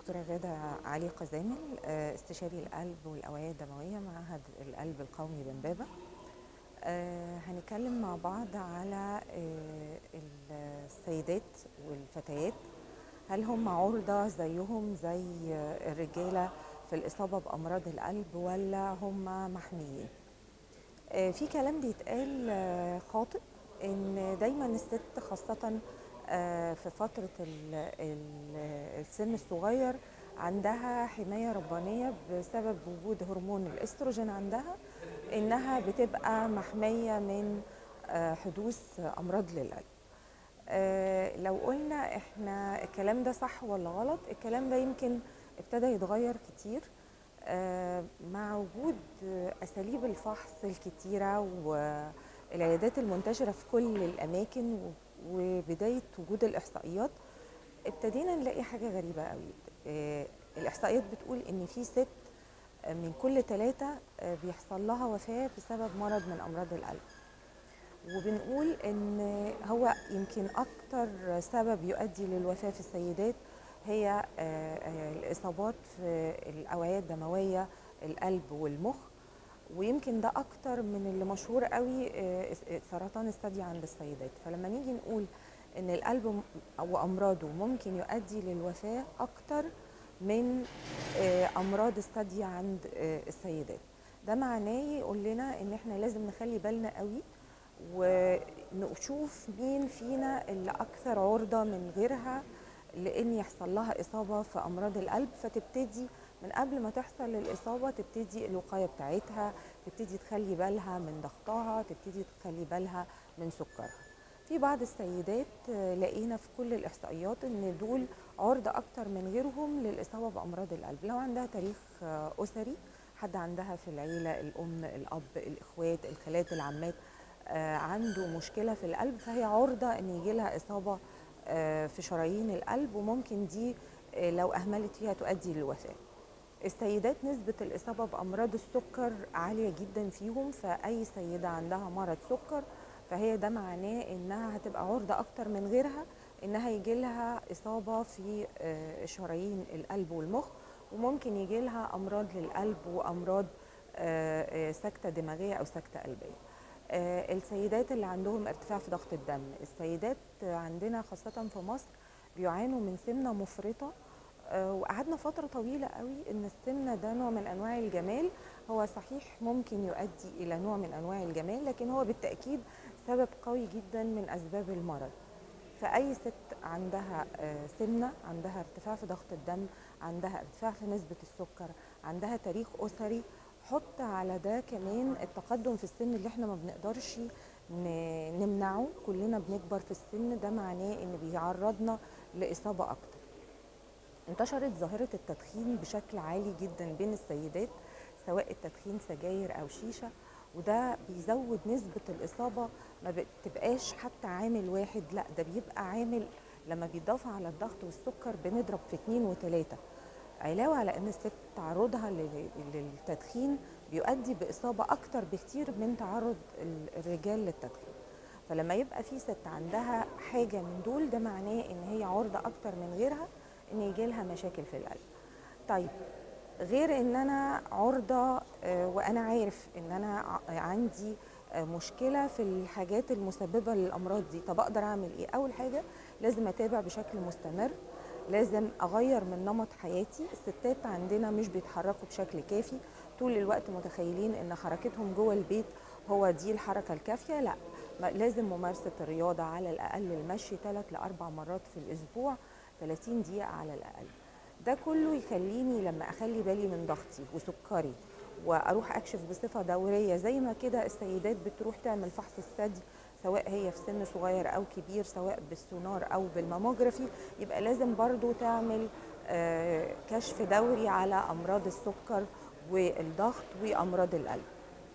دكتورة غادة علي قزامل آه، استشاري القلب والأوعية الدموية معهد القلب القومي بمبابة آه، هنتكلم مع بعض على آه، السيدات والفتيات هل هم عرضة زيهم زي الرجالة في الإصابة بأمراض القلب ولا هم محميين آه، في كلام بيتقال آه، خاطئ ان دايما الست خاصة آه، في فترة ال- ال- السن الصغير عندها حماية ربانية بسبب وجود هرمون الاستروجين عندها انها بتبقى محمية من آه، حدوث امراض للقلب آه، لو قلنا احنا الكلام ده صح ولا غلط الكلام ده يمكن ابتدى يتغير كتير آه، مع وجود آه، اساليب الفحص الكتيره والعيادات المنتشره في كل الاماكن و- وبدايه وجود الاحصائيات ابتدينا نلاقي حاجه غريبه قوي آه، الاحصائيات بتقول ان في ست من كل ثلاثه بيحصل لها وفاه بسبب مرض من امراض القلب وبنقول ان هو يمكن اكتر سبب يؤدي للوفاه في السيدات هي آه، آه، الاصابات في الاوعيه الدمويه القلب والمخ ويمكن ده اكتر من اللي مشهور قوي آه، سرطان الثدي عند السيدات فلما نيجي نقول ان القلب م- وامراضه ممكن يؤدي للوفاه اكتر من آه، امراض الثدي عند آه، السيدات ده معناه يقول لنا ان احنا لازم نخلي بالنا قوي ونشوف مين فينا اللي اكثر عرضه من غيرها لان يحصل لها اصابه في امراض القلب فتبتدي من قبل ما تحصل الاصابه تبتدي الوقايه بتاعتها تبتدي تخلي بالها من ضغطها تبتدي تخلي بالها من سكرها في بعض السيدات آه، لقينا في كل الاحصائيات ان دول عرضه اكتر من غيرهم للاصابه بامراض القلب لو عندها تاريخ آه، اسري حد عندها في العيله الام الاب الاخوات الخالات العمات آه، عنده مشكله في القلب فهي عرضه ان يجي لها اصابه آه، في شرايين القلب وممكن دي آه، لو اهملت فيها تؤدي للوفاه السيدات نسبة الإصابة بأمراض السكر عالية جدا فيهم فأي سيدة عندها مرض سكر فهي ده معناه إنها هتبقى عرضة أكتر من غيرها إنها يجي لها إصابة في آه، شرايين القلب والمخ وممكن يجي لها أمراض للقلب وأمراض آه، آه، سكتة دماغية أو سكتة قلبية آه، السيدات اللي عندهم ارتفاع في ضغط الدم السيدات عندنا خاصة في مصر بيعانوا من سمنة مفرطة آه، وقعدنا فترة طويلة قوي ان السمنة ده نوع من انواع الجمال هو صحيح ممكن يؤدي الى نوع من انواع الجمال لكن هو بالتأكيد سبب قوي جدا من اسباب المرض فأي ست عندها آه، سمنة عندها ارتفاع في ضغط الدم عندها ارتفاع في نسبة السكر عندها تاريخ أسري حط على ده كمان التقدم في السن اللي احنا ما بنقدرش ن- نمنعه كلنا بنكبر في السن ده معناه ان بيعرضنا لإصابة أكتر انتشرت ظاهرة التدخين بشكل عالي جدا بين السيدات سواء التدخين سجاير أو شيشة وده بيزود نسبة الإصابة ما بتبقاش حتى عامل واحد لا ده بيبقى عامل لما بيتضاف على الضغط والسكر بنضرب في اتنين وتلاتة علاوة على أن الست تعرضها لل- للتدخين بيؤدي بإصابة أكتر بكتير من تعرض ال- الرجال للتدخين فلما يبقى في ست عندها حاجة من دول ده معناه إن هي عرضة أكتر من غيرها إن يجي لها مشاكل في القلب طيب غير ان انا عرضه آه، وانا عارف ان انا ع- عندي آه، مشكله في الحاجات المسببه للامراض دي طب اقدر اعمل ايه اول حاجه لازم اتابع بشكل مستمر لازم اغير من نمط حياتي الستات عندنا مش بيتحركوا بشكل كافي طول الوقت متخيلين ان حركتهم جوه البيت هو دي الحركه الكافيه لا ما- لازم ممارسه الرياضه على الاقل المشي ثلاث لاربع مرات في الاسبوع 30 دقيقه على الاقل ده كله يخليني لما اخلي بالي من ضغطي وسكري واروح اكشف بصفه دوريه زي ما كده السيدات بتروح تعمل فحص الثدي سواء هي في سن صغير او كبير سواء بالسونار او بالماموجرافي يبقى لازم برضو تعمل آه، كشف دوري على امراض السكر والضغط وامراض القلب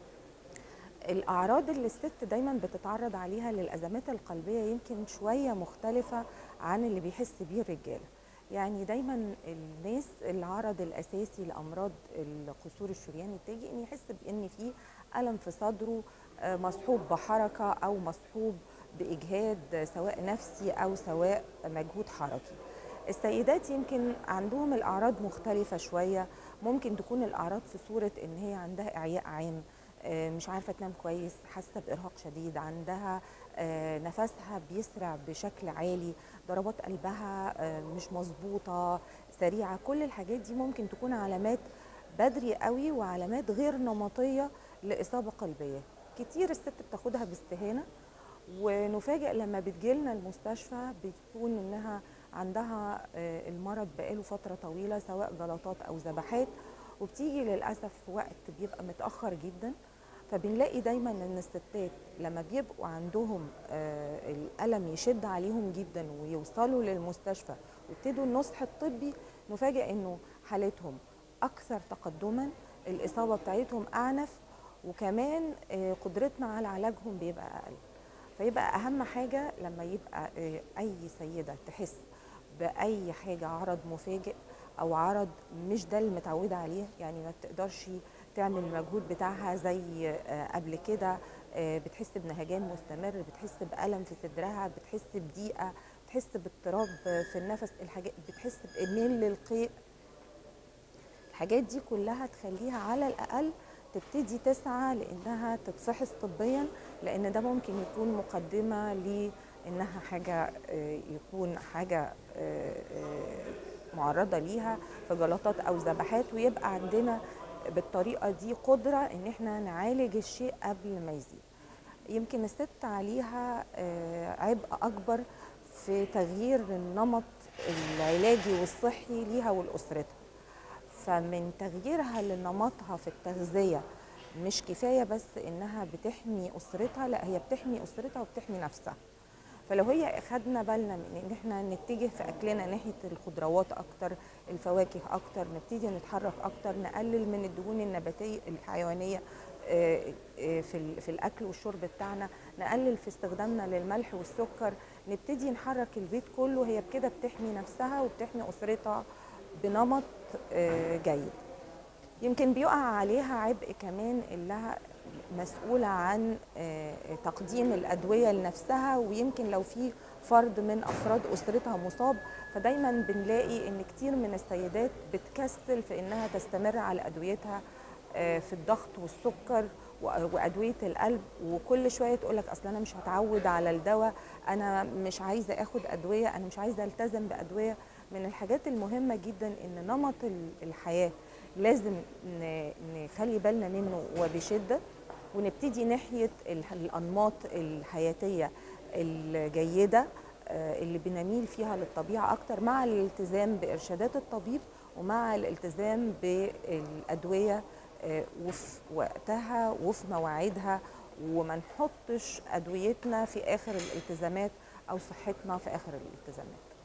الاعراض اللي الست دايما بتتعرض عليها للازمات القلبيه يمكن شويه مختلفه عن اللي بيحس بيه الرجاله يعني دايما الناس العرض الاساسي لامراض القصور الشرياني التاجي ان يحس بان في الم في صدره آه، مصحوب بحركه او مصحوب باجهاد سواء نفسي او سواء مجهود حركي السيدات يمكن عندهم الأعراض مختلفة شوية ممكن تكون الأعراض في صورة إن هي عندها إعياء عام آه، مش عارفة تنام كويس حاسة بإرهاق شديد عندها آه، نفسها بيسرع بشكل عالي ضربات قلبها آه، مش مظبوطة سريعة كل الحاجات دي ممكن تكون علامات بدري قوي وعلامات غير نمطية لإصابة قلبية كتير الست بتاخدها باستهانة ونفاجئ لما بتجيلنا المستشفى بتكون انها عندها آه، المرض بقاله فتره طويله سواء جلطات او ذبحات وبتيجي للاسف في وقت بيبقى متاخر جدا فبنلاقي دايما ان الستات لما بيبقوا عندهم آه، الالم يشد عليهم جدا ويوصلوا للمستشفى ويبتدوا النصح الطبي نفاجئ انه حالتهم اكثر تقدما الاصابه بتاعتهم اعنف وكمان آه، قدرتنا على علاجهم بيبقى اقل فيبقى اهم حاجه لما يبقى آه، اي سيده تحس باي حاجه عرض مفاجئ او عرض مش ده اللي متعوده عليه يعني ما بتقدرش تعمل المجهود بتاعها زي آه، قبل كده آه، بتحس بنهجان مستمر بتحس بالم في صدرها بتحس بضيقه بتحس باضطراب في النفس الحاجات بتحس بإيميل للقيء الحاجات دي كلها تخليها على الاقل تبتدي تسعى لانها تتفحص طبيا لان ده ممكن يكون مقدمه لانها حاجه آه، يكون حاجه آه، آه، معرضه ليها في جلطات او ذبحات ويبقى عندنا بالطريقه دي قدره ان احنا نعالج الشيء قبل ما يزيد يمكن الست عليها آه، عبء اكبر في تغيير النمط العلاجي والصحي ليها ولاسرتها فمن تغييرها لنمطها في التغذيه مش كفايه بس انها بتحمي اسرتها لا هي بتحمي اسرتها وبتحمي نفسها فلو هي خدنا بالنا من ان احنا نتجه في اكلنا ناحيه الخضروات اكتر الفواكه اكتر نبتدي نتحرك اكتر نقلل من الدهون النباتيه الحيوانيه آه، آه، في ال- في الاكل والشرب بتاعنا نقلل في استخدامنا للملح والسكر نبتدي نحرك البيت كله هي بكده بتحمي نفسها وبتحمي اسرتها بنمط آه، جيد يمكن بيقع عليها عبء كمان انها مسؤولة عن آه، تقديم الأدوية لنفسها ويمكن لو في فرد من أفراد أسرتها مصاب فدايما بنلاقي إن كتير من السيدات بتكسل في إنها تستمر على أدويتها آه، في الضغط والسكر و- وأدوية القلب وكل شوية تقولك أصل أنا مش هتعود على الدواء أنا مش عايزة أخد أدوية أنا مش عايزة ألتزم بأدوية من الحاجات المهمة جدا إن نمط ال- الحياة لازم ن- نخلي بالنا منه وبشدة ونبتدي ناحية ال- الأنماط الحياتية الجيدة آه، اللي بنميل فيها للطبيعة أكتر مع الالتزام بإرشادات الطبيب ومع الالتزام بالأدوية آه، وفي وقتها وفي مواعيدها وما نحطش أدويتنا في آخر الالتزامات أو صحتنا في آخر الالتزامات